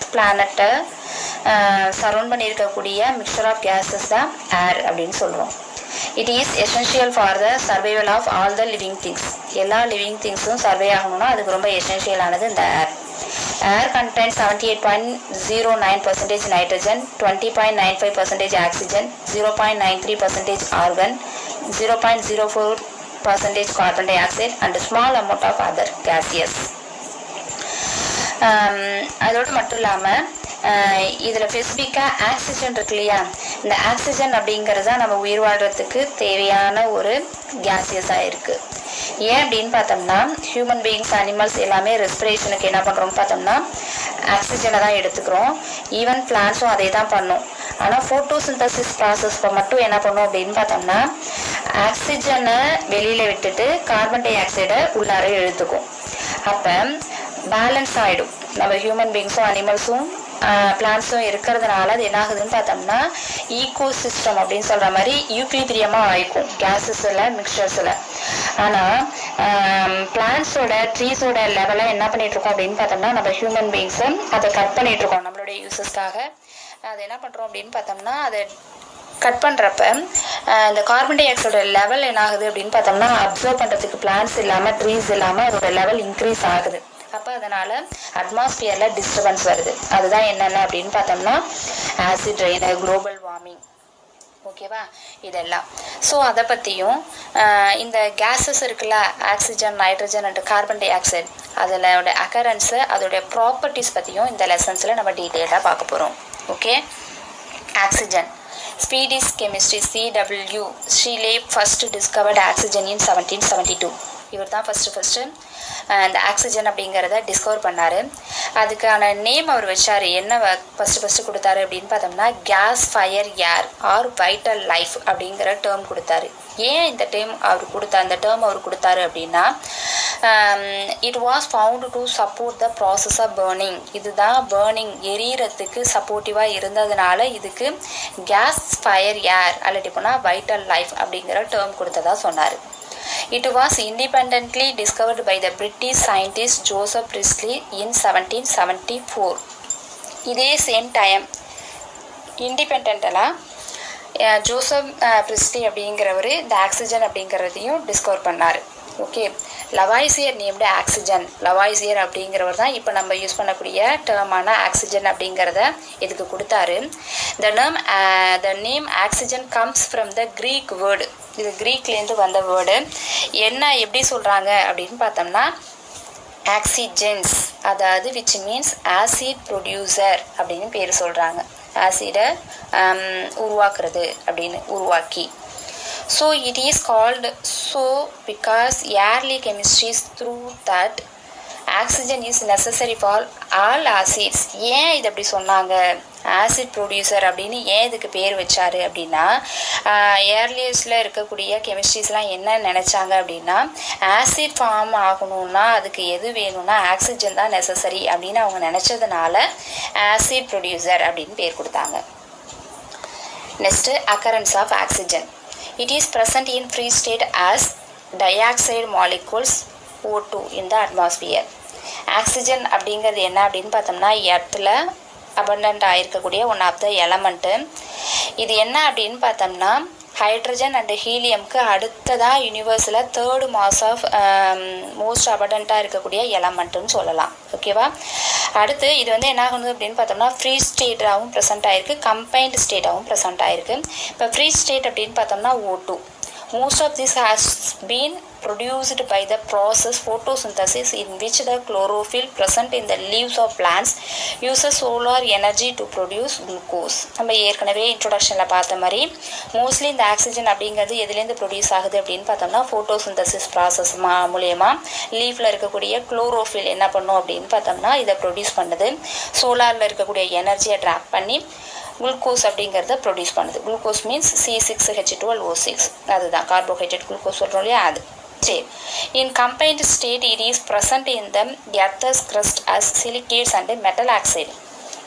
Earth பிளானட்டை surround பண்ணியிருக்கக்கூடிய mixture of gases தான் ஏர் அப்படின்னு சொல்லுவோம் it is essential for the survival of all the living things எல்லா லிவிங் திங்ஸும் சர்வே ஆகணும்னா அதுக்கு ரொம்ப எசென்ஷியலானது இந்த air air content seventy eight point zero nine percentage nitrogen twenty point nine five percentage oxygen zero point nine three percentage argon zero point zero four percentage carbon dioxide and small amount of other gaseous அதோடு மட்டும் இல்லாமல் இதில் ஸ்பெசிஃபிக்காக oxygen இருக்கு இல்லையா இந்த oxygen அப்படிங்கிறது தான் நம்ம உயிர் வாழ்கிறதுக்கு தேவையான ஒரு கேசியஸாக இருக்குது ஏன் அப்படின்னு பார்த்தோம்னா ஹியூமன் பீயிங்ஸ் அனிமல்ஸ் எல்லாமே ரெஸ்பிரேஷனுக்கு என்ன பண்ணுறோம்னு பார்த்தோம்னா ஆக்சிஜனை தான் எடுத்துக்கிறோம் ஈவன் பிளான்ஸும் அதே தான் பண்ணும் ஆனால் ஃபோட்டோசிந்தசிஸ் ப்ராசஸ் மட்டும் என்ன பண்ணும் அப்படின்னு பார்த்தோம்னா ஆக்சிஜனை வெளியில் விட்டுட்டு கார்பன் டை ஆக்சைடை உள்ளார இழுத்துக்கும் அப்போ பேலன்ஸ் ஆகிடும் நம்ம ஹியூமன் பீங்ஸும் அனிமல்ஸும் பிளான்ஸும் இருக்கிறதுனால அது என்ன ஆகுதுன்னு பார்த்தோம்னா ஈகோ சிஸ்டம் அப்படின்னு சொல்கிற மாதிரி யூக்லிபிரியமாக ஆயிக்கும் கேஸஸில் மிக்சர்ஸில் ஆனால் பிளான்ஸோட ட்ரீஸோட லெவலை என்ன பண்ணிகிட்ருக்கோம் அப்படின்னு பார்த்தோம்னா நம்ம ஹியூமன் பீங்ஸை அதை கட் பண்ணிகிட்ருக்கோம் நம்மளுடைய யூசஸ்க்காக அது என்ன பண்ணுறோம் அப்படின்னு பார்த்தோம்னா அதை கட் பண்ணுறப்ப இந்த கார்பன் டை ஆக்சைடோட லெவல் என்ன ஆகுது அப்படின்னு பார்த்தோம்னா அப்சர்வ் பண்ணுறதுக்கு பிளான்ஸ் இல்லாமல் ட்ரீஸ் இல்லாமல் அதோட லெவல் இன்க்ரீஸ் ஆகுது அப்போ அதனால் அட்மாஸ்பியரில் டிஸ்டர்பன்ஸ் வருது அதுதான் என்னென்ன அப்படின்னு பார்த்தோம்னா ஆசிட் ரெயின் குளோபல் வார்மிங் ஓகேவா இதெல்லாம் ஸோ அதை பற்றியும் இந்த கேஸஸ் இருக்குல்ல oxygen nitrogen and carbon dioxide அதிலோட அக்கரன்ஸு அதோடைய ப்ராப்பர்ட்டிஸ் பற்றியும் இந்த லெசன்ஸில் நம்ம டீட்டெயிலாக பார்க்க போகிறோம் okay oxygen Swedish chemistry C W Scheele first discovered oxygen in seventeen seventy two இவர் தான் ஃபஸ்ட்டு ஃபஸ்ட்டு இந்த ஆக்சிஜன் அப்படிங்கிறத டிஸ்கவர் பண்ணார் அதுக்கான நேம் அவர் வச்சார் என்ன ஃபஸ்ட்டு ஃபஸ்ட்டு கொடுத்தாரு அப்படின்னு பார்த்தோம்னா gas fire air or vital life அப்படிங்கிற டேர்ம் கொடுத்தாரு ஏன் இந்த டேர்ம் அவர் கொடுத்தா அந்த டேர்ம் அவர் கொடுத்தாரு அப்படின்னா it was found to support the process of burning இதுதான் பேர்னிங் எரியறதுக்கு சப்போர்ட்டிவாக இருந்ததுனால இதுக்கு கேஸ் ஃபயர் ஏர் அல்லது போனால் வைட்டல் லைஃப் அப்படிங்கிற டேர்ம் கொடுத்ததா சொன்னார் it was independently discovered by the British scientist Joseph Priestley in seventeen seventy four இதே சேம் டைம் இண்டிபெண்டலாக ஜோசப் பிரிஸ்லி அப்படிங்கிறவர் இந்த ஆக்சிஜன் அப்படிங்கிறதையும் டிஸ்கவர் பண்ணார் okay Lavoisier named oxygen Lavoisier அப்படிங்கிறவர் தான் இப்போ நம்ம யூஸ் பண்ணக்கூடிய டேர்மான ஆக்சிஜன் அப்படிங்கிறத இதுக்கு கொடுத்தாரு the name the name oxygen comes from the Greek word இது க்ரீக்லேருந்து வந்த வேர்டு என்ன எப்படி சொல்கிறாங்க அப்படின்னு பார்த்தோம்னா ஆக்சிஜன்ஸ் அதாவது விச் மீன்ஸ் ஆசிட் ப்ரொடியூசர் அப்படின்னு பேர் சொல்கிறாங்க ஆசிடை உருவாக்குறது அப்படின்னு உருவாக்கி so it is called so because early chemistries through that oxygen is necessary for all acids ஏன் இது அப்படி சொன்னாங்க ஆசிட் ப்ரொடியூசர் அப்படின்னு ஏன் இதுக்கு பேர் வச்சாரு அப்படின்னா ஏர்லியஸில் இருக்கக்கூடிய கெமிஸ்ட்ரிஸ்லாம் என்ன நினச்சாங்க அப்படின்னா ஆசிட் ஃபார்ம் ஆகணும்னா அதுக்கு எது வேணும்னா ஆக்சிஜன் தான் நெசசரி அப்படின்னு அவங்க நினச்சதுனால ஆசிட் ப்ரொடியூசர் அப்படின்னு பேர் கொடுத்தாங்க next occurrence of oxygen It is present in free state as dioxide molecules O2 in the atmosphere. Oxygen அப்படிங்கிறது என்ன அப்படின்னு பார்த்தோம்னா எர்த்தில் அபண்டன்ட் ஆகிருக்கக்கூடிய ஒன் ஆஃப் த எலமெண்ட்டு இது என்ன அப்படின்னு பார்த்தோம்னா ஹைட்ரஜன் அண்டு ஹீலியம்க்கு அடுத்ததாக யூனிவர்ஸில் தேர்டு மாஸ் ஆஃப் மோஸ்ட் அபடண்ட்டாக இருக்கக்கூடிய எலமெண்ட்டுன்னு சொல்லலாம் ஓகேவா அடுத்து இது வந்து என்ன ஆகுது அப்படின்னு பார்த்தோம்னா ஃப்ரீ ஸ்டேட்டாகவும் ப்ரெசென்ட் ஆகிருக்கு கம்பைன்டு ஸ்டேட்டாகவும் ப்ரெசென்ட் ஆகிருக்கு இப்போ ஃப்ரீ ஸ்டேட் அப்படின்னு பார்த்தோம்னா O two most of this has been produced by the process photosynthesis in which the chlorophyll present in the leaves of plants uses solar energy to produce glucose நம்ம ஏற்கனவே இன்ட்ரொடக்ஷனில் பார்த்த மாதிரி mostly இந்த oxygen அப்படிங்கிறது எதுலேருந்து produce ஆகுது அப்படின்னு பார்த்தோம்னா ஃபோட்டோசிந்தசிஸ் ப்ராசஸ் மா மூலயமா லீஃபில் இருக்கக்கூடிய குளோரோஃபில் என்ன பண்ணும் அப்படின்னு பார்த்தோம்னா இதை ப்ரொடியூஸ் பண்ணுது சோலாரில் இருக்கக்கூடிய எனர்ஜியை ட்ராப் பண்ணி குளுக்கோஸ் அப்படிங்கிறத ப்ரொடியூஸ் பண்ணுது glucose means C six H twelve O six அதுதான் கார்போஹைட்ரேட் குளுக்கோஸ் சொல்கிறோம் இல்லையா அது சரி in combined state it is present in the earth's crust as silicates and metal oxide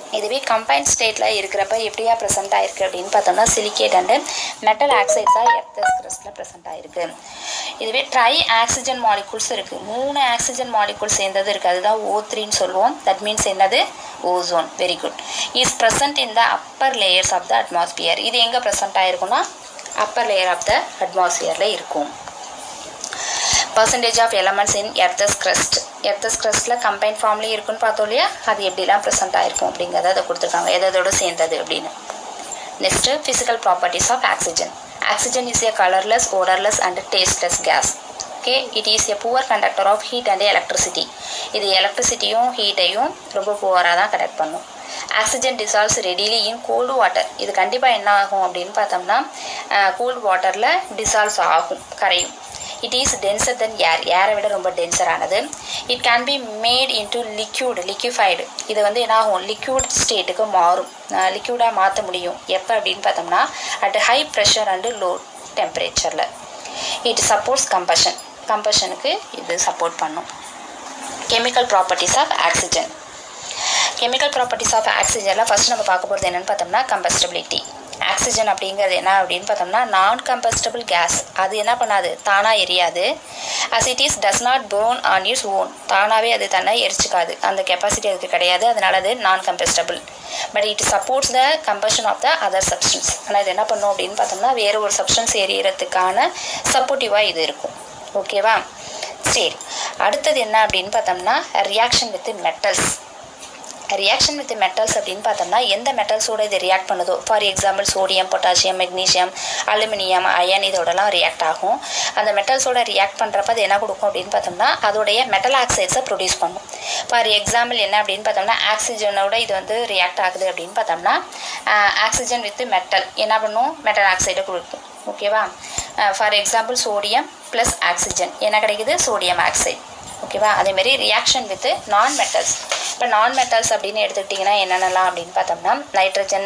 இதுவே கம்பைன் ஸ்டேட்டில் இருக்கிறப்ப எப்படியா ப்ரெசென்ட் ஆயிருக்கு அப்படின்னு பார்த்தோம்னா சிலிக்கேட் அண்டு மெட்டல் ஆக்சைட்ஸாக எர்த்தஸ் கிறிஸ்டில் ப்ரெசென்ட் ஆயிருக்கு இதுவே ட்ரை ஆக்சிஜன் மாலிகூல்ஸ் இருக்குது மூணு ஆக்சிஜன் மாலிகூல் சேர்ந்தது இருக்குது அதுதான் ஓ த்ரீன்னு சொல்லுவோம் தட் மீன்ஸ் என்னது ozone very good is present in the upper layers of the atmosphere இது எங்கே ப்ரெசென்ட் ஆயிருக்கும்னா அப்பர் லேயர் ஆஃப் த அட்மாஸ்பியரில் இருக்கும் percentage of elements in earth's crust earth's crustல கம்பைன் ஃபார்ம்லேயும் இருக்குன்னு பார்த்தோம் இல்லையா அது எப்படிலாம் ப்ரெசென்ட் ஆயிருக்கும் அப்படிங்கிறத அதை கொடுத்துருக்காங்க எதோட சேர்ந்தது அப்படின்னு next physical properties of oxygen oxygen is a colourless odorless and tasteless gas okay it is a poor conductor of heat and electricity இது எலக்ட்ரிசிட்டியும் ஹீட்டையும் ரொம்ப புவராக தான் கனெக்ட் பண்ணும் oxygen dissolves readily in cold water இது கண்டிப்பாக என்ன ஆகும் அப்படின்னு பார்த்தோம்னா கோல்டு வாட்டரில் டிசால்வ்ஸ் ஆகும் கரையும் it is denser then air ஏரை விட ரொம்ப டென்சரானது it can be made into liquid liquefied இது வந்து என்ன ஆகும் லிக்யூட் ஸ்டேட்டுக்கு மாறும் லிக்யூடாக மாற்ற முடியும் எப்போ அப்படின்னு பார்த்தோம்னா at high pressure and low டெம்பரேச்சரில் இட் சப்போர்ட்ஸ் கம்பஷன் கம்பஷனுக்கு இது சப்போர்ட் பண்ணும் chemical properties of oxygen chemical properties of ஆக்சிஜனில் ஃபஸ்ட் நம்ம பார்க்க போகிறது என்னென்னு பார்த்தோம்னா கம்பஸ்டபிலிட்டி ஆக்சிஜன் அப்படிங்கிறது என்ன அப்படின்னு பார்த்தோம்னா நான் கம்பஸ்டபிள் கேஸ் அது என்ன பண்ணாது தானாக எரியாது as it is does not burn on its own தானாகவே அது தன்னை எரிச்சிக்காது அந்த கெப்பாசிட்டி அதுக்கு கிடையாது அதனால அது non combustible but it supports the combustion of the other substance ஆனால் இது என்ன பண்ணும் அப்படின்னு பார்த்தோம்னா வேறு ஒரு சப்ஸ்டன்ஸ் எரியறதுக்கான சப்போர்ட்டிவாக இது இருக்கும் ஓகேவா சரி அடுத்தது என்ன அப்படின்னு பார்த்தோம்னா reaction with metals reaction with metals அப்படின்னு பார்த்தோம்னா எந்த மெட்டல்ஸோட இது ரியாக்ட் பண்ணுதோ for example sodium potassium magnesium aluminium iron இதோடலாம் ரியாக்ட் ஆகும் அந்த மெட்டல்ஸோட ரியாக்ட் பண்ணுறப்ப அது என்ன கொடுக்கும் அப்படின்னு பார்த்தோம்னா அதோடைய மெட்டல் ஆக்சைட்ஸை ப்ரொடியூஸ் பண்ணும் ஃபார் எக்ஸாம்பிள் என்ன அப்படின்னு பார்த்தோம்னா ஆக்சிஜனோட இது வந்து ரியாக்ட் ஆகுது அப்படின்னு பார்த்தோம்னா ஆக்சிஜன் வித் மெட்டல் என்ன பண்ணும் மெட்டல் ஆக்சைடை கொடுக்கும் ஓகேவா for example sodium plus oxygen என்ன கிடைக்குது சோடியம் ஆக்சைடு ஓகேவா அதேமாரி ரியாக்ஷன் வித் நான் மெட்டல்ஸ் இப்போ நான் மெட்டல்ஸ் அப்படின்னு எடுத்துக்கிட்டிங்கன்னா என்னென்னலாம் அப்படின்னு பார்த்தோம்னா nitrogen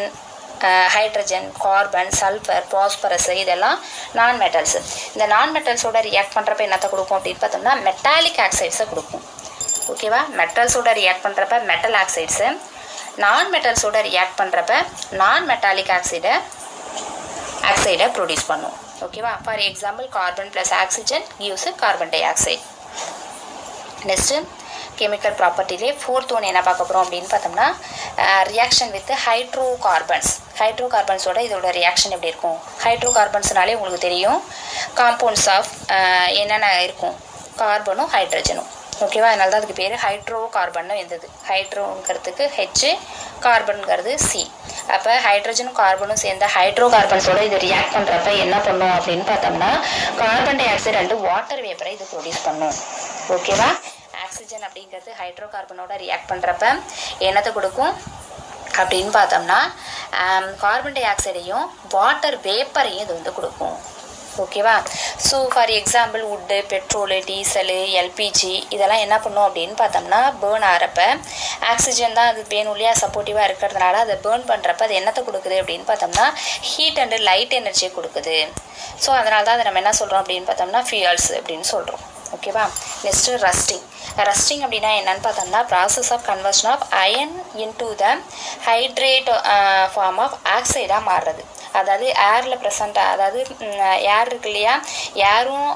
hydrogen carbon sulphur phosphorus இதெல்லாம் நான் மெட்டல்ஸ் இந்த நான் மெட்டல்ஸோட ரியாக்ட் பண்ணுறப்ப என்னத்தை கொடுக்கும் அப்படின்னு பார்த்தோம்னா மெட்டாலிக் ஆக்சைட்ஸை கொடுக்கும் ஓகேவா மெட்டல்ஸோட ரியாக்ட் பண்ணுறப்ப மெட்டல் ஆக்சைட்ஸு நான் மெட்டல்ஸோட ரியாக்ட் பண்ணுறப்ப நான் மெட்டாலிக் ஆக்சைடை ஆக்சைடை ப்ரொடியூஸ் பண்ணும் ஓகேவா for example carbon plus oxygen gives carbon dioxide next chemical ப்ராப்பர்ட்டிலே ஃபோர்த் ஒன் என்ன பார்க்க போகிறோம் அப்படின்னு பார்த்தோம்னா ரியாக்ஷன் வித் ஹைட்ரோ கார்பன்ஸ் ஹைட்ரோ கார்பன்ஸோட இதோட ரியாக்ஷன் எப்படி இருக்கும் ஹைட்ரோ கார்பன்ஸ்னாலே உங்களுக்கு தெரியும் காம்பவுண்ட்ஸ் ஆஃப் என்னென்ன இருக்கும் கார்பனும் ஹைட்ரஜனும் ஓகேவா அதனால தான் அதுக்கு பேர் ஹைட்ரோ கார்பன்னு இருந்தது ஹைட்ரோங்கிறதுக்கு ஹெச் கார்பனுங்கிறது சி அப்போ ஹைட்ரஜனும் கார்பனும் சேர்ந்த ஹைட்ரோ கார்பன்ஸோட இது ரியாக்ட் பண்ணுறப்ப என்ன பண்ணும் அப்படின்னு பார்த்தோம்னா carbon dioxide and water வேப்பரை இது ப்ரொடியூஸ் பண்ணும் ஓகேவா ஆக்சிஜன் அப்படிங்கிறது ஹைட்ரோ கார்பனோட ரியாக்ட் பண்ணுறப்ப என்னத்தை கொடுக்கும் அப்படின்னு பார்த்தோம்னா கார்பன் டை ஆக்சைடையும் வாட்டர் வேப்பரையும் இது வந்து கொடுக்கும் ஓகேவா so for example wood petrol diesel LPG இதெல்லாம் என்ன பண்ணும் அப்படின்னு பார்த்தோம்னா பேர்ன் ஆகிறப்ப ஆக்சிஜன் தான் அது வேணும் இல்லையா சப்போர்ட்டிவாக இருக்கிறதுனால அதை பேர்ன் பண்ணுறப்ப அது என்னத்தை கொடுக்குது அப்படின்னு பார்த்தோம்னா ஹீட் அண்டு லைட் எனர்ஜியை கொடுக்குது ஸோ அதனால தான் அதை நம்ம என்ன சொல்கிறோம் அப்படின்னு பார்த்தோம்னா ஃபியூல்ஸ் அப்படின்னு சொல்கிறோம் ஓகேவா நெக்ஸ்ட்டு ரஸ்டிங் ரஸ்டிங் அப்படின்னா என்னன்னு பார்த்தோம்னா process of conversion of iron into the hydrate form of ஆக்சைடாக மாறுறது அதாவது ஏரில் ப்ரெசண்ட் அதாவது ஏர் இருக்கு இல்லையா ஏரும்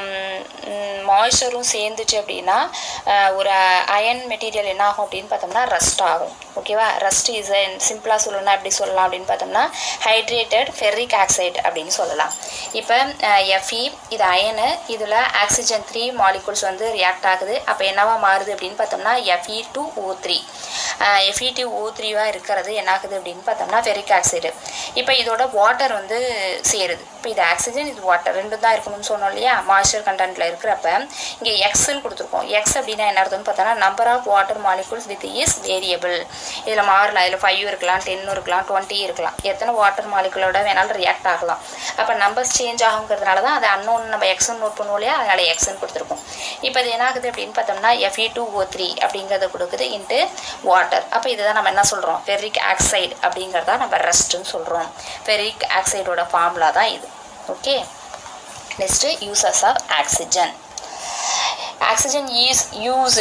மாய்ஸ்சரும் சேர்ந்துச்சு அப்படின்னா ஒரு அயன் மெட்டீரியல் என்ன ஆகும் அப்படின்னு பார்த்தோம்னா ரஸ்ட் ஆகும் ஓகேவா ரஸ்ட் இஸ் சிம்பிளாக சொல்லணும்னா எப்படி சொல்லலாம் அப்படின்னு பார்த்தோம்னா ஹைட்ரேட்டட் ஃபெர்ரிக் ஆக்சைடு அப்படின்னு சொல்லலாம் இப்போ எஃப்இ இது அயனு இதில் ஆக்சிஜன் த்ரீ மாலிகூல்ஸ் வந்து ரியாக்ட் ஆகுது அப்போ என்னவா மாறுது அப்படின்னு பார்த்தோம்னா F E two O three F E two O த்ரீவாக இருக்கிறது என்ன ஆகுது அப்படின்னு பார்த்தோம்னா ஃபெரிக் ஆக்சைடு இப்போ இதோட வாட்டர் வந்து சேருது இப்போ இது ஆக்சிஜன் இது வாட்டர் ரெண்டு தான் இருக்கணும்னு சொன்னோம் இல்லையா மாய்ஸ்சர் கண்டென்ட்டில் இருக்கிறப்ப இங்கே எக்ஸ்ன்னு கொடுத்துருக்கோம் எக்ஸ் அப்படின்னா என்ன அர்த்தம்னு பார்த்தோம்னா number of water molecules with is variable இதில் மாறலாம் இதில் ஃபைவ் இருக்கலாம் டென் இருக்கலாம் டுவெண்ட்டி இருக்கலாம் எத்தனை வாட்டர் மாலிகுலோட வேணாலும் ரியாக்ட் ஆகலாம் அப்போ நம்பர்ஸ் சேஞ்ச் ஆகுங்கிறதுனால தான் அது அன்னோன் நம்ம எக்ஸ்ன்னு நோட் பண்ணுவோம் இல்லையா அதனால் எக்ஸ்ன்னு கொடுத்துருக்கோம் இப்போ இது என்ன ஆகுது அப்படின்னு பார்த்தோம்னா எஃப்இ டூ ஓ த்ரீ அப்படிங்கிறத கொடுக்குது இன்ட்டு வாட்டர் அப்போ இதுதான் நம்ம என்ன சொல்கிறோம் ஃபெரிக் ஆக்சைடு அப்படிங்கிறதா நம்ம ரெஸ்ட்டுன்னு சொல்கிறோம் ஃபெரிக் ஆக்சைடோட ஃபார்முலா தான் இது okay next uses of oxygen oxygen is used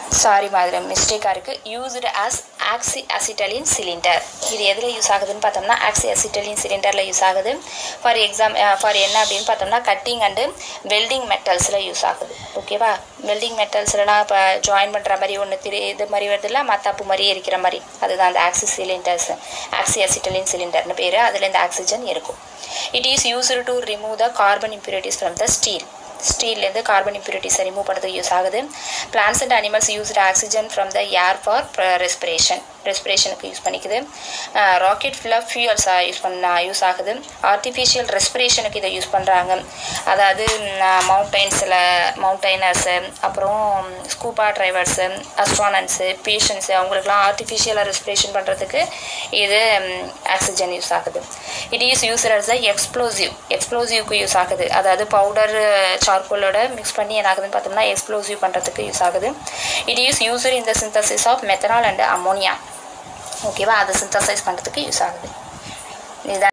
sorry மாதிரி மிஸ்டேக்காக இருக்குது used as oxy acetylene cylinder இது எதில் யூஸ் ஆகுதுன்னு பார்த்தோம்னா ஆக்சி அசிட்டலின் சிலிண்டரில் யூஸ் ஆகுது ஃபார் எக்ஸாம் ஃபார் என்ன அப்படின்னு பார்த்தோம்னா கட்டிங் அண்டு வெல்டிங் மெட்டல்ஸில் யூஸ் ஆகுது ஓகேவா வெல்டிங் மெட்டல்ஸ்லாம் இப்போ ஜாயின் பண்ணுற மாதிரி ஒன்று திரு இது மாதிரி வருதுல்ல மத்தாப்பு மாதிரி இருக்கிற மாதிரி அதுதான் அந்த ஆக்சி சிலிண்டர்ஸ் ஆக்சி அசிட்டலின் சிலிண்டர்னு பேர் அதில் இந்த ஆக்சிஜன் இருக்கும் it is used to remove the carbon impurities from the steel ஸ்டீல்லேருந்து கார்பன் இம்ப்யூரிட்டிஸை ரிமூவ் பண்ணுறதுக்கு யூஸ் ஆகுது plants and animals used oxygen from the air for respiration ரெஸ்பிரேஷனுக்கு யூஸ் பண்ணிக்குது ராக்கெட் ஃபுல்லாக ஃபியூயல்ஸாக யூஸ் பண்ண யூஸ் ஆகுது ஆர்டிஃபிஷியல் ரெஸ்பிரேஷனுக்கு இதை யூஸ் பண்ணுறாங்க அதாவது மவுண்டைன்ஸில் மவுண்டைனர்ஸு அப்புறம் ஸ்கூபா டிரைவர்ஸு அஸ்ட்ரானன்ஸு பேஷண்ட்ஸு அவங்களுக்குலாம் ஆர்டிஃபிஷியலாக ரெஸ்பிரேஷன் பண்ணுறதுக்கு இது ஆக்சிஜன் யூஸ் ஆகுது it is use as a explosive எக்ஸ்ப்ளோசிவ்க்கு யூஸ் ஆகுது அதாவது பவுடர் சார்கோலோட மிக்ஸ் பண்ணி என்ன ஆகுதுன்னு பார்த்தோம்னா எக்ஸ்ப்ளோசிவ் பண்ணுறதுக்கு யூஸ் ஆகுது it is used in the synthesis of methanol and ammonia ஓகேவா அதை சிந்தசைஸ் பண்ணுறதுக்கு யூஸ் ஆகுது இதுதான்